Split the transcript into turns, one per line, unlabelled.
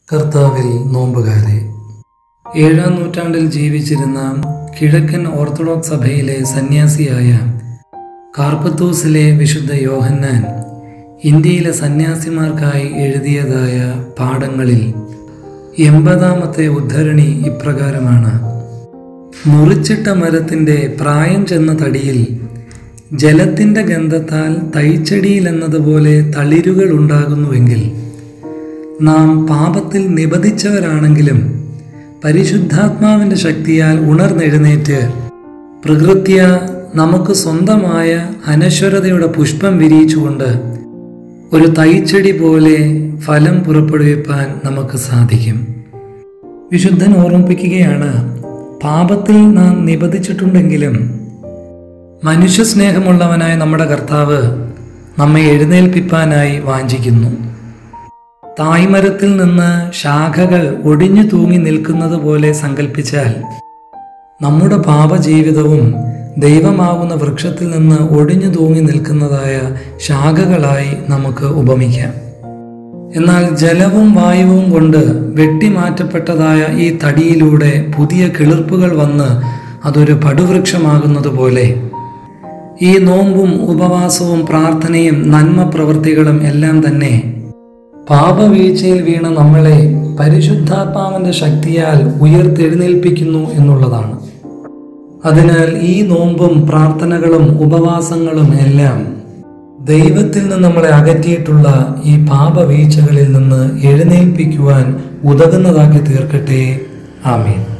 കർത്താവിൽ നോമ്പുകാരെ ഏഴാം നൂറ്റാണ്ടിൽ ജീവിച്ചിരുന്ന കിഴക്കൻ ഓർത്തഡോക്സ് സഭയിലെ സന്യാസിയായ കാർപ്പത്തൂസിലെ വിശുദ്ധ യോഹന്നാൻ ഇന്ത്യയിലെ സന്യാസിമാർക്കായി എഴുതിയതായ പാഠങ്ങളിൽ എൺപതാമത്തെ ഉദ്ധരണി ഇപ്രകാരമാണ് മുറിച്ചിട്ട മരത്തിൻ്റെ പ്രായം ചെന്ന തടിയിൽ ജലത്തിൻ്റെ ഗന്ധത്താൽ തൈച്ചെടിയിൽ എന്നതുപോലെ തളിരുകൾ ഉണ്ടാകുന്നുവെങ്കിൽ നാം പാപത്തിൽ നിബദിച്ചവരാണെങ്കിലും പരിശുദ്ധാത്മാവിൻ്റെ ശക്തിയാൽ ഉണർന്നെഴുന്നേറ്റ് പ്രകൃത്യ നമുക്ക് സ്വന്തമായ അനശ്വരതയുടെ പുഷ്പം വിരിയിച്ചുകൊണ്ട് ഒരു തൈച്ചെടി പോലെ ഫലം പുറപ്പെടുവിപ്പാൻ നമുക്ക് സാധിക്കും വിശുദ്ധൻ ഓർമ്മിപ്പിക്കുകയാണ് പാപത്തിൽ നാം നിബദിച്ചിട്ടുണ്ടെങ്കിലും മനുഷ്യ സ്നേഹമുള്ളവനായ നമ്മുടെ കർത്താവ് നമ്മെ എഴുന്നേൽപ്പിപ്പാനായി വാഞ്ചിക്കുന്നു തായ്മരത്തിൽ നിന്ന് ശാഖകൾ ഒടിഞ്ഞു തൂങ്ങി നിൽക്കുന്നത് പോലെ സങ്കല്പിച്ചാൽ നമ്മുടെ പാപജീവിതവും ദൈവമാവുന്ന വൃക്ഷത്തിൽ നിന്ന് ഒടിഞ്ഞു തൂങ്ങി നിൽക്കുന്നതായ ശാഖകളായി നമുക്ക് ഉപമിക്കാം എന്നാൽ ജലവും വായുവും കൊണ്ട് വെട്ടിമാറ്റപ്പെട്ടതായ ഈ തടിയിലൂടെ പുതിയ കിളിർപ്പുകൾ വന്ന് അതൊരു പടുവൃക്ഷമാകുന്നത് പോലെ ഈ നോമ്പും ഉപവാസവും പ്രാർത്ഥനയും നന്മ പ്രവൃത്തികളും എല്ലാം തന്നെ പാപവീഴ്ചയിൽ വീണ നമ്മളെ പരിശുദ്ധാത്മാവിന്റെ ശക്തിയാൽ ഉയർത്തെഴുന്നേൽപ്പിക്കുന്നു എന്നുള്ളതാണ് അതിനാൽ ഈ നോമ്പും പ്രാർത്ഥനകളും ഉപവാസങ്ങളും എല്ലാം ദൈവത്തിൽ നിന്ന് നമ്മളെ അകറ്റിയിട്ടുള്ള ഈ പാപവീഴ്ചകളിൽ നിന്ന് എഴുന്നേൽപ്പിക്കുവാൻ ഉതകുന്നതാക്കി തീർക്കട്ടെ ആമീൻ